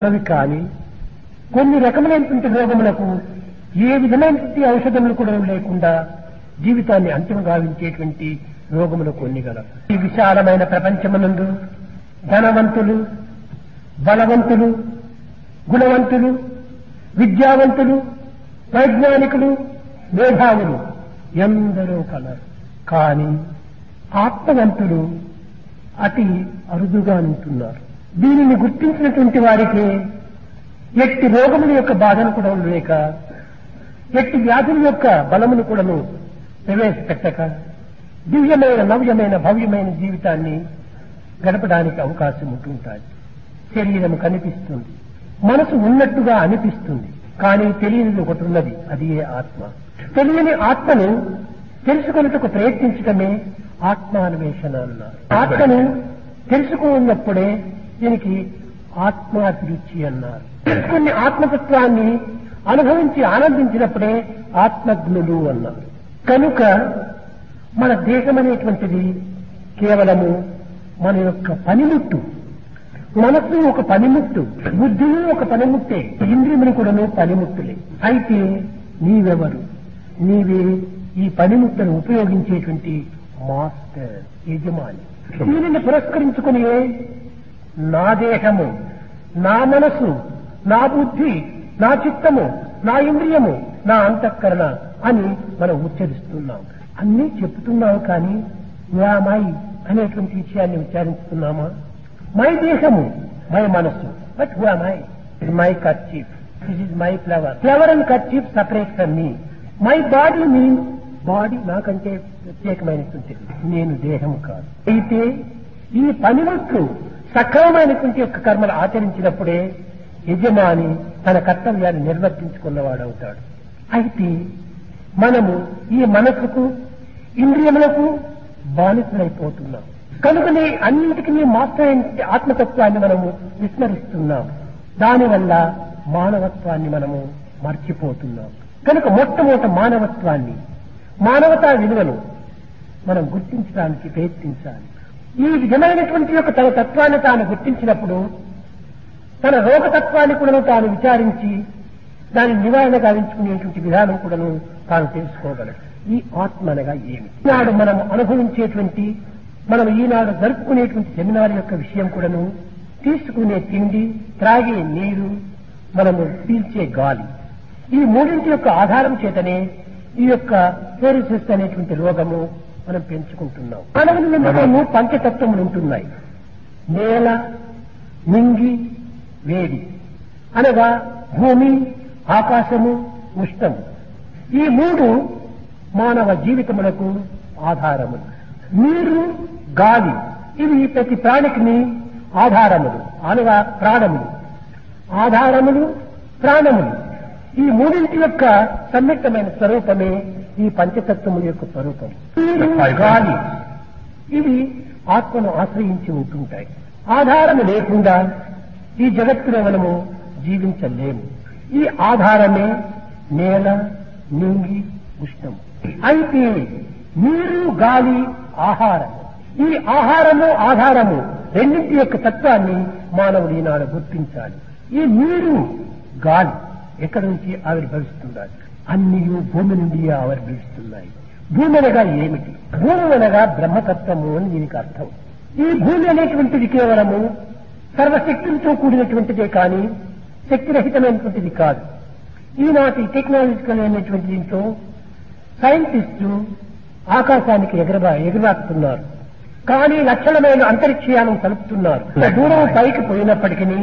అవి కానీ కొన్ని రకములైనటువంటి రోగములకు ఏ విధమైనటువంటి ఔషధములు కూడా లేకుండా జీవితాన్ని అంతిమ గావించేటువంటి రోగములు కొన్ని గల ఈ విశాలమైన ప్రపంచమునందు ధనవంతులు బలవంతులు గుణవంతులు విద్యావంతులు వైజ్ఞానికులు మేధావులు ఎందరో కలరు కానీ ఆత్మవంతులు అతి అరుదుగా ఉంటున్నారు దీనిని గుర్తించినటువంటి వారికి ఎట్టి రోగముల యొక్క బాధను కూడా లేక ఎట్టి వ్యాధుల యొక్క బలమును కూడాను ప్రవేశపెట్టక దివ్యమైన నవ్యమైన భవ్యమైన జీవితాన్ని గడపడానికి అవకాశం ఉంటుంటాయి శరీరం కనిపిస్తుంది మనసు ఉన్నట్టుగా అనిపిస్తుంది కానీ తెలియనిది ఒకటి ఉన్నది అది ఏ ఆత్మ తెలియని ఆత్మను తెలుసుకొనుటకు ప్రయత్నించడమే ఆత్మాన్వేషణ అన్నారు ఆత్మను తెలుసుకున్నప్పుడే దీనికి ఆత్మాభిరుచి అన్నారు తెలుసుకుని ఆత్మతత్వాన్ని అనుభవించి ఆనందించినప్పుడే ఆత్మజ్ఞులు అన్నారు కనుక మన దేశం అనేటువంటిది కేవలము మన యొక్క పనిముట్టు మనస్సు ఒక పనిముట్టు బుద్ధిని ఒక పనిముట్టే ఇంద్రియములు కూడాను పనిముట్టులే అయితే నీవెవరు నీవే ఈ పనిముట్టును ఉపయోగించేటువంటి మాస్టర్ యజమాని దీనిని పురస్కరించుకుని నా దేహము నా మనసు నా బుద్ధి నా చిత్తము నా ఇంద్రియము నా అంతఃకరణ అని మనం ఉచ్చరిస్తున్నాం అన్నీ చెప్తున్నావు కానీ మై అనేటువంటి విషయాన్ని ఉచ్చారిస్తున్నామా మై దేహము మై మనస్సు but who my my kerchief this is my flower flower and kerchief separate from me my body means body నాకంటే ప్రత్యేకమైనటువంటిది నేను దేహం కాదు అయితే ఈ పనిముట్లు సక్రమమైనటువంటి యొక్క కర్మలు ఆచరించినప్పుడే యజమాని తన కర్తవ్యాన్ని నిర్వర్తించుకున్నవాడవుతాడు అయితే మనము ఈ మనసుకు ఇంద్రియములకు బానిసలైపోతున్నాం కనుకనే అన్నింటికి మాస్టర్ అయిన ఆత్మతత్వాన్ని మనము విస్మరిస్తున్నాం దానివల్ల మానవత్వాన్ని మనము మర్చిపోతున్నాం కనుక మొట్టమొదట మానవత్వాన్ని మానవతా విలువను మనం గుర్తించడానికి ప్రయత్నించాలి ఈ విధమైనటువంటి యొక్క తన తత్వాన్ని తాను గుర్తించినప్పుడు తన రోగతత్వాన్ని కూడా తాను విచారించి దాని నివారణ గావించుకునేటువంటి విధానం కూడాను తాను తెలుసుకోగలడు ఈ ఆత్మ అనగా ఏమి ఈనాడు మనం అనుభవించేటువంటి మనం ఈనాడు జరుపుకునేటువంటి సెమినార్ యొక్క విషయం కూడాను తీసుకునే తిండి త్రాగే నీరు మనము పీల్చే గాలి ఈ మూడింటి యొక్క ఆధారం చేతనే ఈ యొక్క ఫ్లోరిసిస్ అనేటువంటి రోగము మనం పెంచుకుంటున్నాం మానవుని నిమిత్తము పంచతత్వములు ఉంటున్నాయి నేల మింగి వేడి అనగా భూమి ఆకాశము ఉష్ణము ఈ మూడు మానవ జీవితములకు ఆధారములు నీరు గాలి ఇవి ప్రతి ప్రాణికిని ఆధారములు అనగా ప్రాణములు ఆధారములు ప్రాణములు ఈ మూడింటి యొక్క సమ్మిళితమైన స్వరూపమే ఈ పంచతత్వముల యొక్క స్వరూపం నీరు గాలి ఇవి ఆత్మను ఆశ్రయించి ఉంటుంటాయి ఆధారము లేకుండా ఈ జగత్తులో మనము జీవించలేము ఈ ఆధారమే నేల నింగి ఉష్ణం అయితే నీరు గాలి ఆహారం ఈ ఆహారము ఆధారము రెండింటి యొక్క తత్వాన్ని మానవుడు ఈనాడు గుర్తించాలి ఈ నీరు గాలి ఎక్కడి నుంచి ఆవిర్భవిస్తున్నారు అన్ని భూమి నుండి ఆవిర్భవిస్తున్నాయి భూమి అనగా ఏమిటి భూమి అనగా బ్రహ్మతత్వము అని దీనికి అర్థం ఈ భూమి అనేటువంటిది కేవలము సర్వశక్తులతో కూడినటువంటిదే కానీ శక్తిరహితమైనటువంటిది కాదు ఈనాటి టెక్నాలజికల్ అయినటువంటి దీంట్లో సైంటిస్టులు ఆకాశానికి ఎగరబా ఎగరాకుతున్నారు కానీ లక్షణమైన అంతరిక్షయానం కలుపుతున్నారు దూరం పైకి పోయినప్పటికీ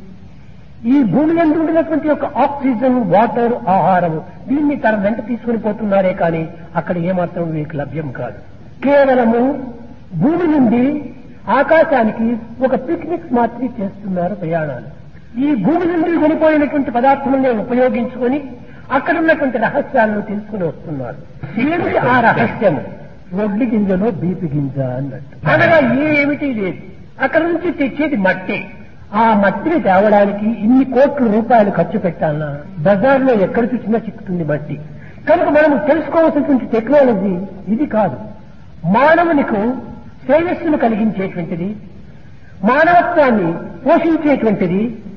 ఈ భూమి ఎందు ఉండినటువంటి యొక్క ఆక్సిజన్ వాటర్ ఆహారం దీన్ని తన వెంట తీసుకుని పోతున్నారే కానీ అక్కడ ఏమాత్రం మీకు లభ్యం కాదు కేవలము భూమి నుండి ఆకాశానికి ఒక పిక్నిక్ మాత్రమే చేస్తున్నారు ప్రయాణాలు ఈ భూమి నుండి వెళ్ళిపోయినటువంటి పదార్థములను ఉపయోగించుకొని అక్కడ ఉన్నటువంటి రహస్యాలను తెలుసుకుని వస్తున్నారు ఏమిటి ఆ రహస్యము వడ్లి గింజలో బీపి గింజ అన్నట్టు అనగా ఏమిటి లేదు అక్కడ నుంచి తెచ్చేది మట్టి ఆ మట్టిని తేవడానికి ఇన్ని కోట్ల రూపాయలు ఖర్చు పెట్టాలన్నా బజార్లో ఎక్కడ చూసినా చిక్కుతుంది మట్టి కనుక మనం తెలుసుకోవాల్సినటువంటి టెక్నాలజీ ఇది కాదు మానవునికు శ్రేయస్సును కలిగించేటువంటిది మానవత్వాన్ని పోషించేటువంటిది